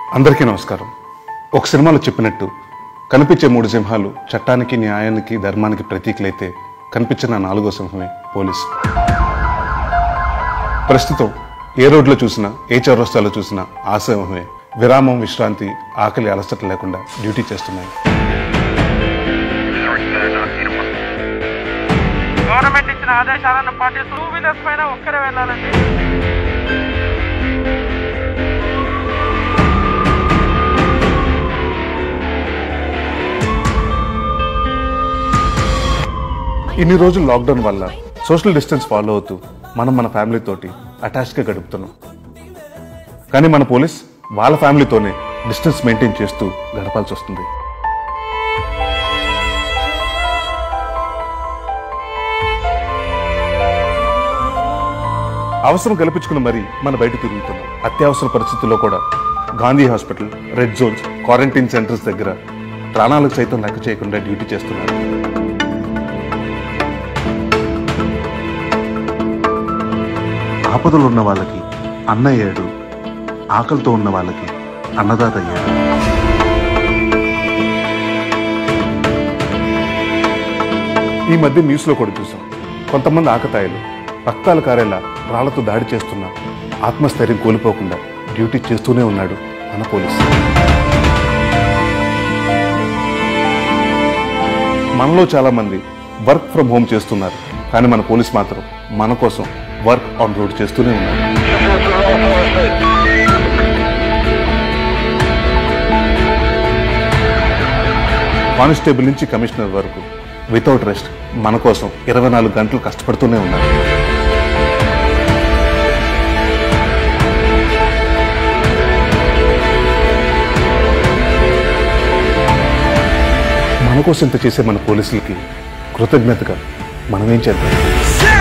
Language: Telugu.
అందరికీ నమస్కారం ఒక సినిమాలో చెప్పినట్టు కనిపించే మూడు సింహాలు చట్టానికి న్యాయానికి ధర్మానికి ప్రతీకలైతే కనిపించిన నాలుగో సింహమే పోలీస్ ప్రస్తుతం ఏ రోడ్లో చూసినా ఏ చౌరస్తాలో చూసినా ఆ సింహమే విరామం విశ్రాంతి ఆకలి అలసట లేకుండా డ్యూటీ చేస్తున్నాయి గవర్నమెంట్ ఇచ్చిన ఆదేశాలను పాటిస్తూ టూ వీలర్స్ పైన ఒక్కరే వెళ్ళాలండి ఇన్ని రోజులు లాక్డౌన్ వల్ల సోషల్ డిస్టెన్స్ ఫాలో అవుతూ మనం మన ఫ్యామిలీ తోటి అటాచ్గా గడుపుతున్నాం కానీ మన పోలీస్ వాళ్ళ ఫ్యామిలీతోనే డిస్టెన్స్ మెయింటైన్ చేస్తూ గడపాల్సి వస్తుంది అవసరం కల్పించుకుని మరీ మన బయట తిరుగుతున్నాం అత్యవసర పరిస్థితుల్లో కూడా Gandhi hospital red zones quarantine centres దగ్గర ప్రాణాలకు సైతం లెక్క చేయకుండా డ్యూటీ చేస్తున్నారు ఆపదలు ఉన్న వాళ్ళకి అన్న అయ్యాడు ఆకలితో ఉన్న వాళ్ళకి అన్నదాత అయ్యాడు ఈ మధ్య న్యూస్లో కూడా చూసాం కొంతమంది ఆకతాయిలు రక్తాలు కారేలా రాళ్లతో దాడి చేస్తున్న ఆత్మస్థైర్యం కోల్పోకుండా డ్యూటీ చేస్తూనే ఉన్నాడు మన పోలీసు మనలో చాలా మంది వర్క్ ఫ్రమ్ హోమ్ చేస్తున్నారు కానీ మన పోలీస్ మాత్రం మన కోసం వర్క్ ఆన్ రోడ్ చేస్తూనే ఉన్నారు కానిస్టేబుల్ నుంచి కమిషనర్ వరకు వితౌట్ రెస్ట్ మన కోసం ఇరవై నాలుగు గంటలు కష్టపడుతూనే ఉన్నారు మన కోసం ఇంత చేసే మన పోలీసులకి కృతజ్ఞతగా మనం ఏం చేద్దాం